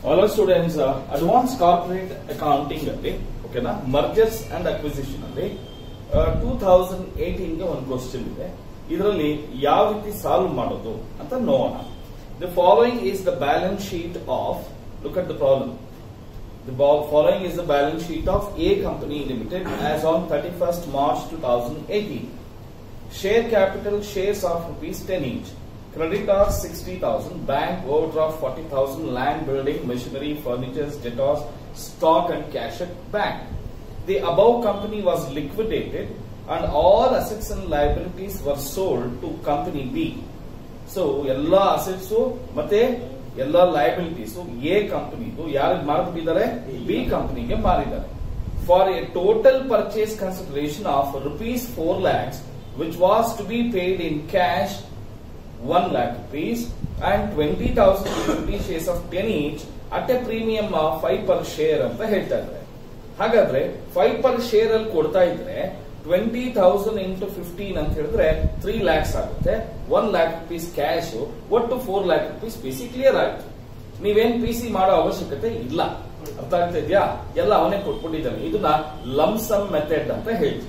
All students advance corporate accounting ಅಲ್ಲಿ ಓಕೆನಾ mergers and acquisition ಅಲ್ಲಿ ಟೂ ತೌಸಂಡ್ ಏಟೀನ್ ಗೆ ಒಂದು ಕ್ವಶನ್ ಇದೆ ಇದರಲ್ಲಿ ಯಾವ ರೀತಿ ಸಾಲ್ವ್ ಮಾಡೋದು ಅಂತ ನೋಡೋಣ the following is the balance sheet of look at the problem The bo- following is the balance sheet of A Company Limited as on 31st March 2018. Share capital shares of rupees 10 each. Creditors 60,000, bank overdraft 40,000, land building, machinery, furniture, debtors, stock and cash at bank. The above company was liquidated and all assets and liabilities were sold to company B. So ಎಲ್ಲ assets ಮತ್ತೆ ಎಲ್ಲ liabilities A ಕಂಪನಿದು ಯಾರಿಗೆ ಮಾರ್ಬಿಟ್ಟಿದ್ದಾರೆ B ಕಂಪನಿಗೆ ಮಾರಿದ್ದಾರೆ for a total purchase consideration of rupees four lakhs which was to be paid in cash one lakh rupees and twenty thousand twenty shares of ten each at a premium of five per share ಅಂತ ಹೇಳ್ತಾ ಇದ್ದಾರೆ ಹಾಗಾದ್ರೆ five per share ಅಲ್ಲಿ ಕೊಡ್ತಾ ಇದ್ರೆ twenty thousand into fifteen ಅಂತ ಹೇಳಿದ್ರೆ three lakhs ಆಗುತ್ತೆ ಒನ್ ಲ್ಯಾಕ್ ರುಪೀಸ್ ಕ್ಯಾಶ್ ಒಟ್ಟು four lakh rupees P C clear ಆಯ್ತು ನೀವೇನ್ ಪಿ ಸಿ ಮಾಡೋ ಅವಶ್ಯಕತೆ ಇಲ್ಲ ಅರ್ಥ ಆಗ್ತಾ ಇದೆಯಾ ಎಲ್ಲ ಅವನೇ ಕೊಟ್ಬಿಟ್ಟಿದ್ದಾನೆ ಇದನ್ನ ಲಂಸಮ್ ಮೆಥಡ್ ಅಂತ ಹೇಳ್ತೀವಿ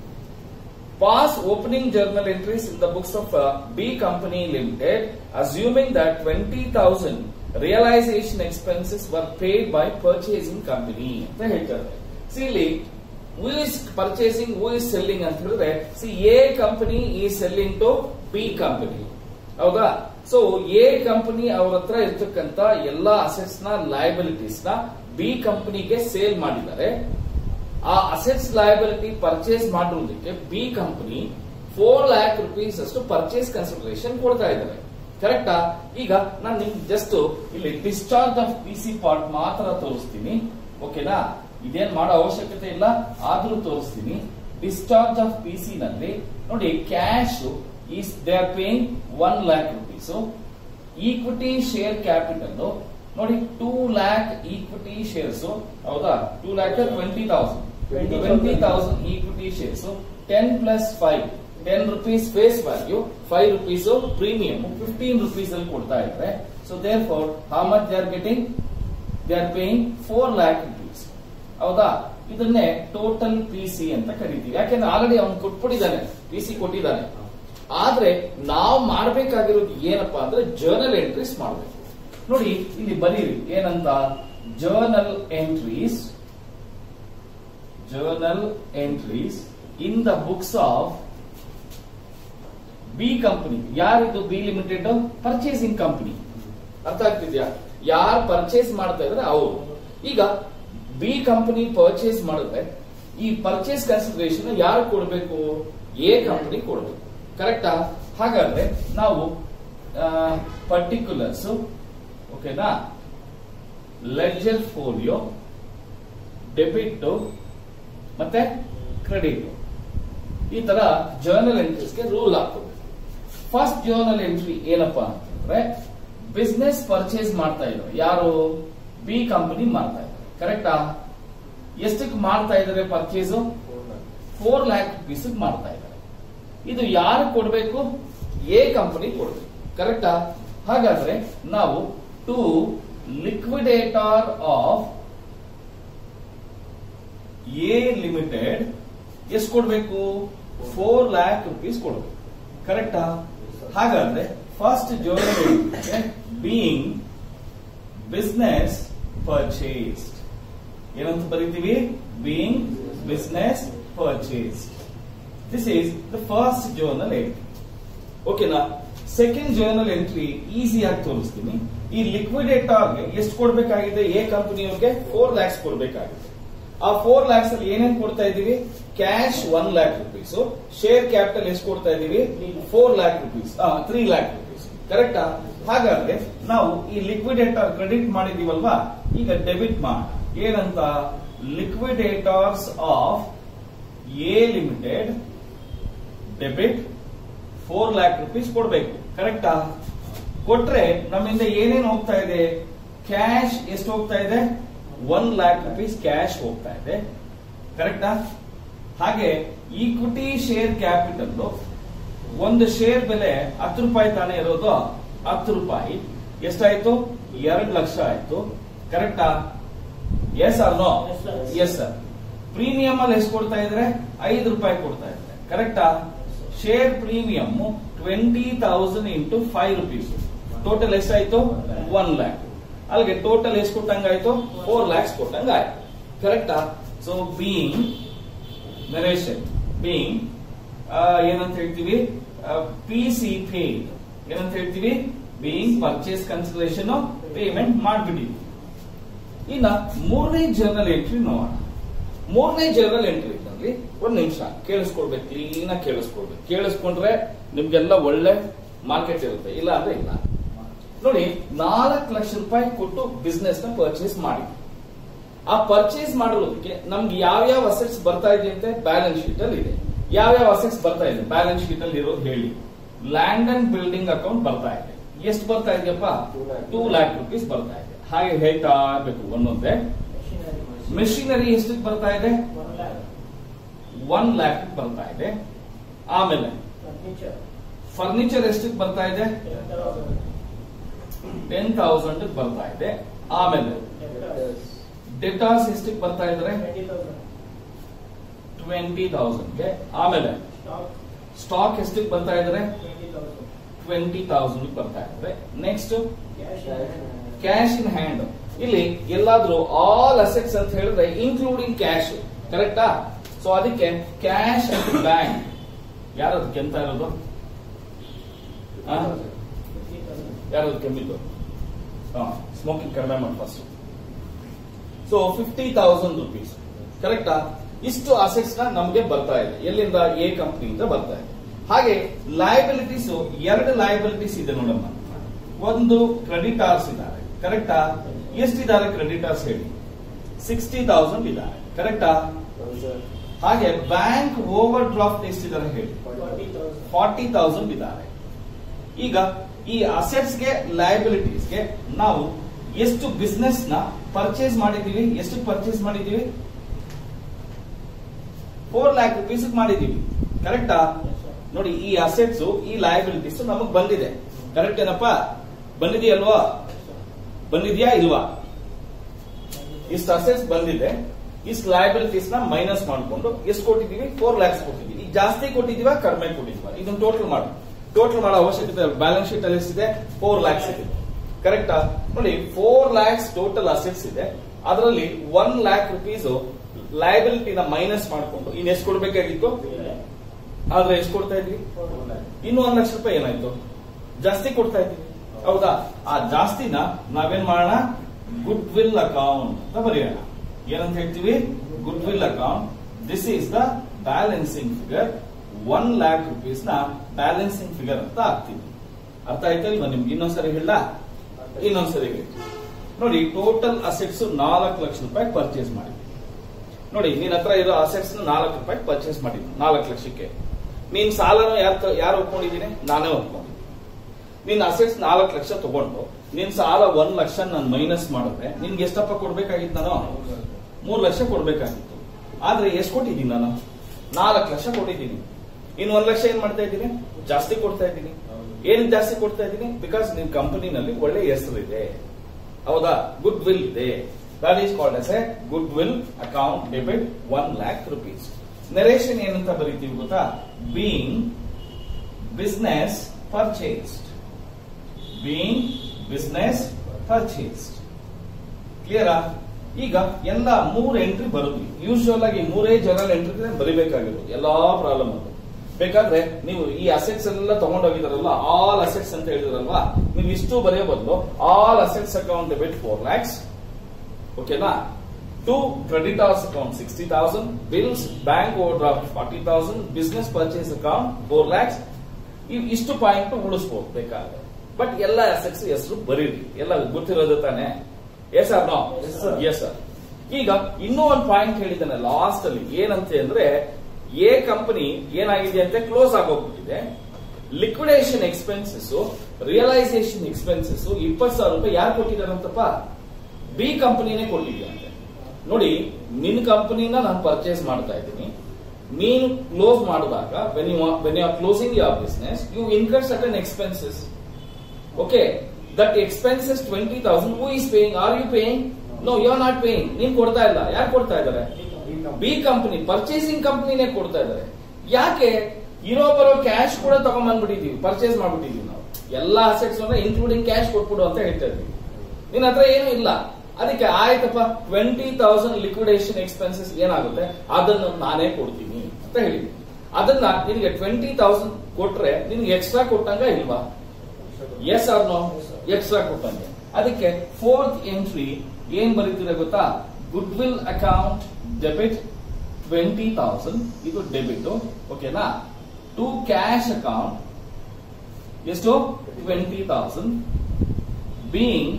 pass opening journal entries in the books of B company limited assuming that twenty thousand realisation expenses were paid by purchasing company ಅಂತ ಹೇಳ್ತಾರೆ ಸಿ ಇಲ್ಲಿ who is purchasing who is selling ಅಂತ ಹೇಳಿದ್ರೆ see A company ಈ selling to B company ಹೌದಾ so A company ಅವ್ರ ಹತ್ರ ಇರ್ತಕ್ಕಂತ ಎಲ್ಲಾ ಅಸೆಟ್ಸ್ ನ ಲಯಬಿಲಿಟೀಸ್ ನ ಬಿ ಕಂಪನಿಗೆ ಸೇಲ್ ಮಾಡಿದ್ದಾರೆ ಆ ಅಸೆಟ್ಸ್ ಲಯಬಿಲಿಟಿ ಪರ್ಚೇಸ್ ಮಾಡಿರೋದಕ್ಕೆ B company four lakh rupees ಅಷ್ಟು ಪರ್ಚೇಸ್ ಕನ್ಸಿಡರೇಷನ್ ಕೊಡ್ತಾ ಇದ್ದಾರೆ ಕರೆಕ್ಟಾ ಈಗ ನಾನು ನಿಮ್ಗೆ ಜಸ್ಟ್ ಇಲ್ಲಿ discharge of P C part ಮಾತ್ರ ತೋರಿಸ್ತೀನಿ ಓಕೆನಾ ಇದೇನ್ ಮಾಡೋ ಅವಶ್ಯಕತೆ ಇಲ್ಲ ಆದ್ರೂ ತೋರಿಸ್ತೀನಿ ಡಿಸ್ಚಾರ್ಜ್ ಆಫ್ ಪಿ ಸಿ ನಲ್ಲಿ ನೋಡಿ cash is they are paying one lakh rupees equity share capital ನೋಡಿ ಟೂ ಲ್ಯಾಕ್ ಈಕ್ವಿಟಿ ಶೇರ್ಸ್ ಹೌದಾ two lakh twenty thousand twenty thousand equity shares ten plus five ten rupees face value five rupees premium fifteen rupees ಅಲ್ಲಿ ಕೊಡ್ತಾ ಇದ್ದಾರೆ so therefore how much they are getting they are paying four lakh rupees ಹೌದಾ ಇದನ್ನೇ total P C ಅಂತ ಕರಿತೀವಿ ಯಾಕೆಂದ್ರೆ already ಅವ್ನು ಕೊಟ್ಬಿಟ್ಟಿದ್ದಾನೆ P C ಕೊಟ್ಟಿದ್ದಾನೆ ಆದ್ರೆ ನಾವು ಮಾಡ್ಬೇಕಾಗಿರೋದು ಏನಪ್ಪಾ ಅಂದ್ರೆ ಜರ್ನಲ್ ಎಂಟ್ರೀಸ್ ಮಾಡಬೇಕು ನೋಡಿ ಇಲ್ಲಿ ಬರೀರಿ ಏನಂತ journal entries journal entries in the books of B company ಯಾರಿದು ಬಿ ಲಿಮಿಟೆಡ್ ಪರ್ಚೇಸಿಂಗ್ ಕಂಪನಿ ಅರ್ಥ ಆಗ್ತಿದ್ಯಾ ಯಾರು ಪರ್ಚೇಸ್ ಮಾಡ್ತಾ ಇದ್ರೆ ಅವರು ಈಗ ಬಿ ಕಂಪನಿ ಪರ್ಚೇಸ್ ಮಾಡಿದ್ರೆ ಈ ಪರ್ಚೇಸ್ ಕನ್ಸಿಡರೇಷನ್ ಯಾರು ಕೊಡಬೇಕು ಎ ಕಂಪನಿ ಕೊಡಬೇಕು ಕರೆಕ್ಟಾ ಹಾಗಾದ್ರೆ ನಾವು ಪರ್ಟಿಕ್ಯುಲರ್ಸ್ ಓಕೆನಾ ಲೆಡ್ಜರ್ ಫೋಲಿಯೋ ಡೆಬಿಟ್ ಮತ್ತೆ ಕ್ರೆಡಿಟ್ ಈ ತರ ಜರ್ನಲ್ ಎಂಟ್ರೀಸ್ಗೆ ರೂಲ್ ಹಾಕೋಬೇಕು ಫಸ್ಟ್ ಜರ್ನಲ್ ಎಂಟ್ರಿ ಏನಪ್ಪಾ ಅಂತಂದ್ರೆ ಬಿಸ್ನೆಸ್ ಪರ್ಚೇಸ್ ಮಾಡ್ತಾ ಇದ್ದಾರೆ ಯಾರು ಬಿ ಕಂಪನಿ ಮಾಡ್ತಾ ಇದ್ದಾರೆ ಕರೆಕ್ಟಾ ಎಷ್ಟಕ್ಕೆ ಮಾಡ್ತಾ ಇದ್ದಾರೆ ಪರ್ಚೇಸ್ ಫೋರ್ ಲ್ಯಾಕ್ ರುಪೀಸ್ ಮಾಡ್ತಾ ಇದ್ದಾರೆ ಇದು ಯಾರು ಕೊಡಬೇಕು ಎ ಕಂಪನಿ ಕೊಡಬೇಕು ಕರೆಕ್ಟಾ ಹಾಗಾದ್ರೆ ನಾವು to liquidator of A limited ಎಷ್ಟು ಕೊಡಬೇಕು ಫೋರ್ ಲ್ಯಾಕ್ ರುಪೀಸ್ ಕೊಡಬೇಕು ಕರೆಕ್ಟಾ ಹಾಗಾದ್ರೆ first journal being business purchased ಏನಂತ ಬರೀತೀವಿ being business purchase this is the first journal entry ಓಕೆನಾ ಸೆಕೆಂಡ್ ಜರ್ನಲ್ ಎಂಟ್ರಿ ಈಸಿ ಆಗಿ ತೋರಿಸ್ತೀನಿ ಈ ಲಿಕ್ವಿಡೇಟರ್ಗೆ ಎಷ್ಟು ಕೊಡಬೇಕಾಗಿದೆ ಎ ಕಂಪನಿಯವ್ರಿಗೆ ಫೋರ್ ಲ್ಯಾಕ್ಸ್ ಕೊಡಬೇಕಾಗಿದೆ ಆ ಫೋರ್ ಲ್ಯಾಕ್ಸ್ ಅಲ್ಲಿ ಏನೇನ್ ಕೊಡ್ತಾ ಇದೀವಿ cash one lakh rupees share capital ಎಷ್ಟು ಕೊಡ್ತಾ ಇದೀವಿ four lakh rupees three lac rupees ಕರೆಕ್ಟಾ ಹಾಗಾದ್ರೆ ನಾವು ಈ ಲಿಕ್ವಿಡೇಟರ್ ಕ್ರೆಡಿಟ್ ಮಾಡಿದೀವಲ್ವಾ ಈಗ ಡೆಬಿಟ್ ಮಾಡಿ ಏನಂತ liquidators of A limited debit four lakh rupees ಕೊಡ್ಬೇಕು ಕರೆಕ್ಟಾ ಕೊಟ್ರೆ ನಮ್ಮಿಂದ ಏನೇನು ಹೋಗ್ತಾ ಇದೆ ಕ್ಯಾಶ್ ಎಷ್ಟು ಹೋಗ್ತಾ ಇದೆ ಒನ್ ಲ್ಯಾಕ್ ರುಪೀಸ್ ಕ್ಯಾಶ್ ಹೋಗ್ತಾ ಇದೆ ಕರೆಕ್ಟಾ ಹಾಗೆ ಈಕ್ವಿಟಿ ಶೇರ್ ಕ್ಯಾಪಿಟಲ್ ಒಂದು ಶೇರ್ ಬೆಲೆ ಹತ್ತು ರೂಪಾಯಿ ತಾನೇ ಇರೋದು ಹತ್ತು ರೂಪಾಯಿ ಎಷ್ಟಾಯ್ತು ಎರಡು ಲಕ್ಷ ಆಯ್ತು ಕರೆಕ್ಟಾ yes or no Yes, sir. Yes sir premium ಅಲ್ಲಿ ಎಷ್ಟು ಕೊಡ್ತಾ ಇದ್ರೆ ಐದು ರೂಪಾಯಿ ಕೊಡ್ತಾ ಇದ್ರೆ ಕರೆಕ್ಟಾ share premium twenty thousand into five rupees total ಎಷ್ಟಾಯ್ತು ಒನ್ ಲ್ಯಾಕ್ ಅಲ್ಲಿಗೆ ಟೋಟಲ್ ಎಷ್ಟು ಕೊಟ್ಟಂಗಾಯ್ತು ಫೋರ್ ಲ್ಯಾಕ್ಸ್ ಕೊಟ್ಟಂಗಾಯ್ತು ಕರೆಕ್ಟಾ ಸೊ ಬೀಯಿಂಗ್ ನರೇಶನ್ ಬೀಯಿಂಗ್ ಏನಂತ ಹೇಳ್ತೀವಿ ಪಿ ಸಿ ಪೇಡ್ ಏನಂತ ಹೇಳ್ತೀವಿ ಬೀಯಿಂಗ್ ಪರ್ಚೇಸ್ ಕನ್ಸಿಡರೇಷನ್ ಪೇಮೆಂಟ್ ಮಾಡ್ಬಿಟ್ಟಿದ್ವಿ ಇನ್ನ ಮೂರನೇ ಜರ್ನಲ್ ಎಂಟ್ರಿ ನೋಡೋಣ ಮೂರನೇ ಜರ್ನಲ್ ಎಂಟ್ರಿ ನಲ್ಲಿ ಒಂದ್ ನಿಮಿಷ ಕೇಳಿಸ್ಕೊಳ್ಬೇಕು ಕ್ಲೀನ್ ಆಗಿ ಕೇಳಿಸ್ಕೊಳ್ಬೇಕು ಕೇಳಿಸ್ಕೊಂಡ್ರೆ ನಿಮ್ಗೆಲ್ಲ ಒಳ್ಳೆ ಮಾರ್ಕೆಟ್ ಇರುತ್ತೆ ಇಲ್ಲ ಅಂದ್ರೆ ಇಲ್ಲ ನೋಡಿ ನಾಲ್ಕು ಲಕ್ಷ ರೂಪಾಯಿ ಕೊಟ್ಟು ಬಿಸ್ನೆಸ್ ನ ಪರ್ಚೇಸ್ ಮಾಡಿ ಆ ಪರ್ಚೇಸ್ ಮಾಡಿರೋದಕ್ಕೆ ನಮ್ಗೆ ಯಾವ್ಯಾವ ಅಸೆಟ್ಸ್ ಬರ್ತಾ ಇದೆ ಅಂತ ಬ್ಯಾಲೆನ್ಸ್ ಶೀಟ್ ಅಲ್ಲಿ ಇದೆ ಯಾವ್ಯಾವ ಅಸೆಟ್ಸ್ ಬರ್ತಾ ಇದೆ ಬ್ಯಾಲೆನ್ಸ್ ಶೀಟ್ ಅಲ್ಲಿ ಇರೋದು ಹೇಳಿ ಲ್ಯಾಂಡ್ ಅಂಡ್ ಬಿಲ್ಡಿಂಗ್ ಅಕೌಂಟ್ ಬರ್ತಾ ಇದೆ ಎಷ್ಟು ಬರ್ತಾ ಇದೆಯಪ್ಪ Two lakh. Two lakh rupees ಬರ್ತಾ ಇದೆ ಹಾಗೆ ಹೇಳ್ತಾ ಇರ್ಬೇಕು ಒಂದೊಂದೇ ಮೆಷಿನರಿ ಎಷ್ಟಕ್ಕೆ ಬರ್ತಾ ಇದೆ ಒನ್ ಲ್ಯಾಕ್ ಒನ್ ಲ್ಯಾಕ್ ಬರ್ತಾ ಇದೆ ಆಮೇಲೆ ಫರ್ನಿಚರ್ ಫರ್ನಿಚರ್ ಎಷ್ಟಕ್ಕೆ ಬರ್ತಾ ಇದೆ ಟೆನ್ ತೌಸಂಡ್ ಟೆನ್ ತೌಸಂಡ್ ಬರ್ತಾ ಇದೆ ಆಮೇಲೆ ಡೆಟಾಸ್ ಎಷ್ಟಕ್ಕೆ ಬರ್ತಾ ಇದ್ರೆ ಟ್ವೆಂಟಿ ತೌಸಂಡ್ ಟ್ವೆಂಟಿ ತೌಸಂಡ್ಗೆ ಆಮೇಲೆ ಸ್ಟಾಕ್ ಸ್ಟಾಕ್ ಎಷ್ಟಕ್ಕೆ ಬರ್ತಾ ಇದ್ರೆ ಟ್ವೆಂಟಿ ತೌಸಂಡ್ ಟ್ವೆಂಟಿ ತೌಸಂಡ್ ಬರ್ತಾ ಇದ್ರೆ next cash cash in hand ಇಲ್ಲಿ ಎಲ್ಲಾದ್ರೂ ಆಲ್ ಅಸೆಟ್ಸ್ ಅಂತ ಹೇಳಿದ್ರೆ ಇನ್ಕ್ಲೂಡಿಂಗ್ ಕ್ಯಾಶ್ ಕರೆಕ್ಟಾ ಸೊ ಅದಕ್ಕೆ ಕ್ಯಾಶ್ ಅಂಡ್ ಬ್ಯಾಂಕ್ ಯಾರದು ಕೆಂತ ಇರೋದು ಆ? ಫಿಫ್ಟಿ ತೌಸಂಡ್ ಯಾರದು ಕೆಮ್ಮಿದ್ದು ಸ್ಮೋಕಿಂಗ್ ಕಡಿಮೆ ಮಾಡಿ first so fifty thousand rupees ಕರೆಕ್ಟಾ ಇಷ್ಟು ಅಸೆಟ್ಸ್ ನ ನಮಗೆ ಬರ್ತಾ ಇದೆ ಎಲ್ಲಿಂದ ಎ ಕಂಪ್ನಿಯಿಂದ ಬರ್ತಾ ಇದೆ ಹಾಗೆ ಲಯಬಿಲಿಟೀಸ್ ಎರಡು ಲಯಬಿಲಿಟೀಸ್ ಇದೆ ನೋಡಮ್ಮ ಒಂದು ಕ್ರೆಡಿಟಾರ್ಸ್ ಇದ್ದಾರೆ ಕರೆಕ್ಟಾ ಎಷ್ಟಿದ್ದಾರೆ ಕ್ರೆಡಿಟಾರ್ಸ್ ಹೇಳಿ ಸಿಕ್ಸ್ಟಿ ತೌಸಂಡ್ ಇದ್ದಾರೆ ಕರೆಕ್ಟಾ ಹಾಗೆ ಬ್ಯಾಂಕ್ ಓವರ್ ಡ್ರಾಫ್ಟ್ ಎಷ್ಟಿದ್ದಾರೆ ಹೇಳಿ ಫಾರ್ಟಿ ತೌಸಂಡ್ ಫಾರ್ಟಿ ತೌಸಂಡ್ ಇದ್ದಾರೆ ಈಗ ಈ ಅಸೆಟ್ಸ್ ಗೆ ಲಯಬಿಲಿಟೀಸ್ ಗೆ ನಾವು ಎಷ್ಟು ಬಿಸ್ನೆಸ್ ನ ಪರ್ಚೇಸ್ ಮಾಡಿದೀವಿ ಎಷ್ಟು ಪರ್ಚೇಸ್ ಮಾಡಿದೀವಿ ಫೋರ್ ಲ್ಯಾಕ್ ರುಪೀಸ್ ಮಾಡಿದೀವಿ ಕರೆಕ್ಟಾ ನೋಡಿ ಈ ಅಸೆಟ್ಸ್ ಈ ಲಯಬಿಲಿಟೀಸ್ ನಮಗ್ ಬಂದಿದೆ ಕರೆಕ್ಟ್ ಏನಪ್ಪ ಬಂದಿದೆಯಲ್ವಾ ಬಂದಿದ್ಯಾ ಇಲ್ವಾ ಇಷ್ಟು ಅಸೆಟ್ಸ್ ಬಂದಿದೆ ಇಷ್ಟು ಲಯಬಿಲಿಟೀಸ್ ನ ಮೈನಸ್ ಮಾಡ್ಕೊಂಡು ಎಷ್ಟು ಕೊಟ್ಟಿದೀವಿ ಫೋರ್ ಲ್ಯಾಕ್ಸ್ ಕೊಟ್ಟಿದೀವಿ ಈಗ ಜಾಸ್ತಿ ಕೊಟ್ಟಿದೀವ ಕಡಿಮೆ ಕೊಟ್ಟಿದೀವ ಇದನ್ನ ಟೋಟಲ್ ಮಾಡಿ ಟೋಟಲ್ ಮಾಡೋ ಅವಶ್ಯಕತೆ ಬ್ಯಾಲೆನ್ಸ್ ಶೀಟ್ ಅಲ್ಲಿ ಎಷ್ಟಿದೆ ಫೋರ್ ಲ್ಯಾಕ್ಸ್ ಇದೆ ಕರೆಕ್ಟಾ ನೋಡಿ ಫೋರ್ ಲ್ಯಾಕ್ಸ್ ಟೋಟಲ್ ಅಸೆಟ್ಸ್ ಇದೆ ಅದರಲ್ಲಿ ಒನ್ ಲ್ಯಾಕ್ ರುಪೀಸ್ ಲಯಬಿಲಿಟಿನ ಮೈನಸ್ ಮಾಡ್ಕೊಂಡು ಇನ್ ಎಷ್ಟು ಕೊಡ್ಬೇಕಾಗಿತ್ತು ಆದ್ರೆ ಎಷ್ಟು ಕೊಡ್ತಾ ಇದ್ವಿ ಇನ್ನು ಒಂದ್ ಲಕ್ಷ ರೂಪಾಯಿ ಏನಾಯ್ತು ಜಾಸ್ತಿ ಕೊಡ್ತಾ ಇದ್ದೀವಿ ಹೌದಾ ಆ ಜಾಸ್ತಿನ ನಾವೇನ್ ಮಾಡೋಣ ಗುಡ್ ವಿಲ್ ಅಕೌಂಟ್ ಅಂತ ಬರೆಯೋಣ ಏನಂತ ಹೇಳ್ತೀವಿ goodwill account this is the balancing figure one lakh rupees ನ ಬ್ಯಾಲೆನ್ಸಿಂಗ್ ಫಿಗರ್ ಅಂತ ಹಾಕ್ತೀವಿ ಅರ್ಥ ಆಯ್ತಾ ಇಲ್ವಾ ನಿಮ್ಗೆ ಇನ್ನೊಂದ್ಸರಿ ಹೇಳ ಇನ್ನೊಂದ್ಸರಿ ಹೇಳಿ ನೋಡಿ ಟೋಟಲ್ ಅಸೆಟ್ಸ್ ನಾಲ್ಕು ಲಕ್ಷ ರೂಪಾಯಿ ಪರ್ಚೇಸ್ ಮಾಡಿದ್ವಿ ನೋಡಿ ನಿನ್ ಹತ್ರ ಇರೋ ಅಸೆಟ್ಸ್ ನಾಲ್ಕು ರೂಪಾಯಿ ಪರ್ಚೇಸ್ ಮಾಡಿದ್ವಿ ನಾಲ್ಕು ಲಕ್ಷಕ್ಕೆ ನೀನ್ ಸಾಲನು ಯಾರು ಯಾರು ಒಪ್ಕೊಂಡಿದ್ದೀನಿ ನಾನೇ ಒಪ್ಕೊಂಡಿದ್ದೀನಿ ನಿನ್ ಅಸೆಟ್ಸ್ ನಾಲ್ಕು ಲಕ್ಷ ತಗೊಂಡು ನಿನ್ ಸಾಲ ಒಂದ್ ಲಕ್ಷ ನಾನು ಮೈನಸ್ ಮಾಡಿದ್ರೆ ನಿನ್ಗೆ ಎಷ್ಟಪ್ಪ ಕೊಡ್ಬೇಕಾಗಿತ್ತು ನಾನು ಮೂರ್ ಲಕ್ಷ ಕೊಡ್ಬೇಕಾಗಿತ್ತು ಆದ್ರೆ ಎಷ್ಟು ಕೊಟ್ಟಿದ್ದೀನಿ ನಾನು ನಾಲ್ಕು ಲಕ್ಷ ಕೊಟ್ಟಿದ್ದೀನಿ ಇನ್ ಒಂದ್ ಲಕ್ಷ ಏನ್ ಮಾಡ್ತಾ ಇದ್ದೀನಿ ಜಾಸ್ತಿ ಕೊಡ್ತಾ ಇದ್ದೀನಿ ಏನ್ ಜಾಸ್ತಿ ಕೊಡ್ತಾ ಇದ್ದೀನಿ ಬಿಕಾಸ್ ನಿನ್ ಕಂಪನಿನಲ್ಲಿ ಒಳ್ಳೆ ಹೆಸರಿದೆ ಹೌದಾ ಗುಡ್ ವಿಲ್ ಇದೆ that is called as a goodwill account debit one lakh rupees narration ಏನಂತ ಬರೀತೀವಿ ಗೊತ್ತಾ being business purchased being business purchased ಕ್ಲಿಯರಾ ಈಗ ಎಲ್ಲ ಮೂರ್ ಎಂಟ್ರಿ ಬರುತ್ತೆ ಯೂಶುವಲ್ ಆಗಿ ಮೂರೇ ಜನರಲ್ ಎಂಟ್ರಿ ಬರಿಬೇಕಾಗಿರೋದು ಎಲ್ಲಾ ಪ್ರಾಬ್ಲಮ್ ಅದು ಬೇಕಾದ್ರೆ ನೀವು ಈ ಅಸೆಟ್ಸ್ ಎಲ್ಲ ತಗೊಂಡೋಗಿದಾರಲ್ಲ ಆಲ್ ಅಸೆಟ್ಸ್ ಅಂತ ಹೇಳಿದ್ರಲ್ವಾ ನೀವು ಇಷ್ಟು ಬರೆಯೋ ಬದಲು all assets account debit four lakhs ಓಕೆನಾ to creditors account sixty thousand bills bank overdraft forty thousand business purchase account four lakhs ಇಷ್ಟು ಪಾಯಿಂಟ್ ಉಳಿಸ್ಬೋದು ಬೇಕಾದ್ರೆ ಬಟ್ ಎಲ್ಲ ಅಸೆಟ್ಸ್ ಹೆಸರು ಬರೀರಿ ಎಲ್ಲ ಗೊತ್ತಿರೋದು ತಾನೆ yes or no Yes, sir. Yes sir ಈಗ ಇನ್ನೂ ಒಂದು ಪಾಯಿಂಟ್ ಹೇಳಿದ್ದಾನೆ ಲಾಸ್ಟ್ ಅಲ್ಲಿ ಏನಂತೆ ಅಂದ್ರೆ ಎ ಕಂಪನಿ ಏನಾಗಿದೆ ಅಂತ ಕ್ಲೋಸ್ ಆಗೋಗ್ಬಿಟ್ಟಿದೆ ಲಿಕ್ವಿಡೇಷನ್ ಎಕ್ಸ್ಪೆನ್ಸಸ್ ರಿಯಲೈಸೇಷನ್ ಎಕ್ಸ್ಪೆನ್ಸಸ್ ಇಪ್ಪತ್ತು ಸಾವಿರ ರೂಪಾಯಿ ಯಾರು ಕೊಟ್ಟಿದಾರಂತಪ್ಪ ಬಿ ಕಂಪನಿನೇ ಕೊಟ್ಟಿದ್ದಂತೆ ನೋಡಿ ನಿನ್ ಕಂಪನಿನ ನಾನು ಪರ್ಚೇಸ್ ಮಾಡ್ತಾ ಇದ್ದೀನಿ ನೀನು ಕ್ಲೋಸ್ ಮಾಡಿದಾಗ when you when you are closing your business you incur certain expenses okay that expenses twenty thousand who is paying are you paying no you are not paying ನೀನ್ ಕೊಡ್ತಾ ಇಲ್ಲ ಯಾರು ಕೊಡ್ತಾ ಇದ್ದಾರೆ ಬಿ ಕಂಪನಿ ಪರ್ಚೇಸಿಂಗ್ ಕಂಪನಿನೇ ಕೊಡ್ತಾ ಇದ್ದಾರೆ ಯಾಕೆ ಇರೋ ಬರೋ ಕ್ಯಾಶ್ ಕೂಡ ತಗೊಂಡ್ಬಂದ್ಬಿಟ್ಟಿದೀವಿ ಪರ್ಚೇಸ್ ಮಾಡ್ಬಿಟ್ಟಿದೀವಿ ನಾವು ಎಲ್ಲಾ ಅಸೆಟ್ಸ್ ಇನ್ಕ್ಲೂಡಿಂಗ್ ಕ್ಯಾಶ್ ಕೊಟ್ಬಿಡು ಅಂತ ಹೇಳ್ತಾ ಇದ್ವಿ ನಿನ್ನ ಹತ್ರ ಏನು ಇಲ್ಲ ಅದಕ್ಕೆ ಆಯ್ತಪ್ಪ ಟ್ವೆಂಟಿ ತೌಸಂಡ್ ಲಿಕ್ವಿಡೇಷನ್ ಎಕ್ಸ್ಪೆನ್ಸಸ್ ಏನಾಗುತ್ತೆ ಅದನ್ನು ನಾನೇ ಕೊಡ್ತೀನಿ ಅಂತ ಹೇಳಿದ್ವಿ ಅದನ್ನ ನಿನಗೆ ಟ್ವೆಂಟಿ ತೌಸಂಡ್ ಕೊಟ್ರೆ ನಿನ್ಗೆ ಎಕ್ಸ್ಟ್ರಾ ಕೊಟ್ಟಂಗ ಇಲ್ವಾ ಎಸ್ ಆರ್ ನೋ ಎಕ್ಸ್ಟ್ರಾ ಕೊಟ್ಟಂಗೆ ಅದಕ್ಕೆ ಫೋರ್ತ್ ಎಂಟ್ರಿ ಏನ್ ಬರೀತೀರ ಗೊತ್ತಾ goodwill account debit twenty thousand ಇದು ಡೆಬಿಟ್ ಓಕೆನಾ ಟು ಕ್ಯಾಶ್ ಅಕೌಂಟ್ ಎಷ್ಟು twenty thousand being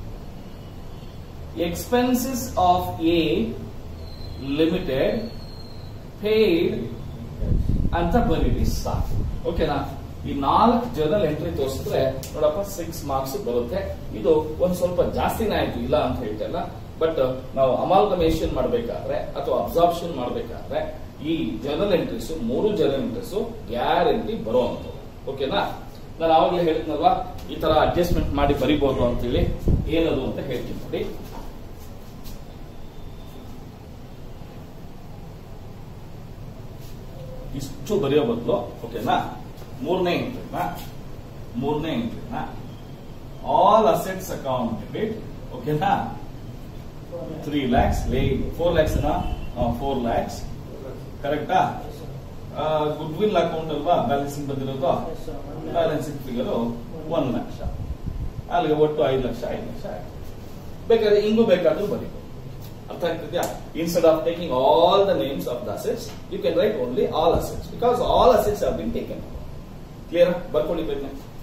expenses of A limited paid ಅಂತ ಬರೀರಿ ಸಾಕು ಓಕೆನಾ ಈ ನಾಲ್ಕು ಜರ್ನಲ್ ಎಂಟ್ರಿ ತೋರಿಸಿದ್ರೆ ನೋಡಪ್ಪ ಸಿಕ್ಸ್ ಮಾರ್ಕ್ಸ್ ಬರುತ್ತೆ ಇದು ಒಂದ್ ಸ್ವಲ್ಪ ಜಾಸ್ತಿನೇ ಆಯ್ತು ಇಲ್ಲ ಅಂತ ಹೇಳ್ತಲ್ಲ ಬಟ್ ನಾವು ಅಮಾಲ್ಗಮೇಷನ್ ಮಾಡಬೇಕಾದ್ರೆ ಅಥವಾ ಅಬ್ಸಾರ್ಪ್ಷನ್ ಮಾಡಬೇಕಾದ್ರೆ ಈ ಜರ್ನಲ್ ಎಂಟ್ರೀಸ್ ಮೂರು ಜರ್ನಲ್ ಎಂಟ್ರೀಸ್ ಗ್ಯಾರಂಟಿ ಬರುವಂತ ಓಕೆನಾ ನಾನು ಆವಾಗಲೇ ಹೇಳಿದ್ನಲ್ವಾ ಈ ತರ ಅಡ್ಜಸ್ಟ್ಮೆಂಟ್ ಮಾಡಿ ಬರಿಬಹುದು ಅಂತೇಳಿ ಏನದು ಅಂತ ಹೇಳ್ತೀನಿ ನೋಡಿ ಇಷ್ಟು ಬರೆಯೋ ಬದಲು ಓಕೆನಾ ಮೂರನೇ ಎಂಟ್ರಿನ ಮೂರನೇ ಎಂಟ್ರಿನ ಆಲ್ ಅಸೆಟ್ಸ್ ಅಕೌಂಟ್ ಡೆಬಿಟ್ ಓಕೆನಾ ತ್ರೀ ಲ್ಯಾಕ್ಸ್ ಲೇ ಫೋರ್ ಲ್ಯಾಕ್ಸ್ ಫೋರ್ ಲ್ಯಾಕ್ಸ್ ಕರೆಕ್ಟಾ ಗುಡ್ ವಿಲ್ ಅಕೌಂಟ್ ಅಲ್ವಾ ಬ್ಯಾಲೆನ್ಸಿಂಗ್ ಬಂದಿರೋದು ಬ್ಯಾಲೆನ್ಸಿಂಗ್ ಫಿಗರ್ ಒಂದ್ ಲಕ್ಷ ಅಲ್ಲಿಗೆ ಒಟ್ಟು ಐದು ಲಕ್ಷ ಐದು ಲಕ್ಷ ಆಯ್ತು ಬೇಕಾದ್ರೆ ಹಿಂಗೂ ಬೇಕಾದ್ರೂ ಬರೀಬಹುದು ಅರ್ಥ ಆಗ್ತಿದ್ಯಾ instead of taking all the names of the assets you can write only all assets because all assets have been taken clear ಬರ್ಕೊಳ್ಳಿ ಬೇಕನೆ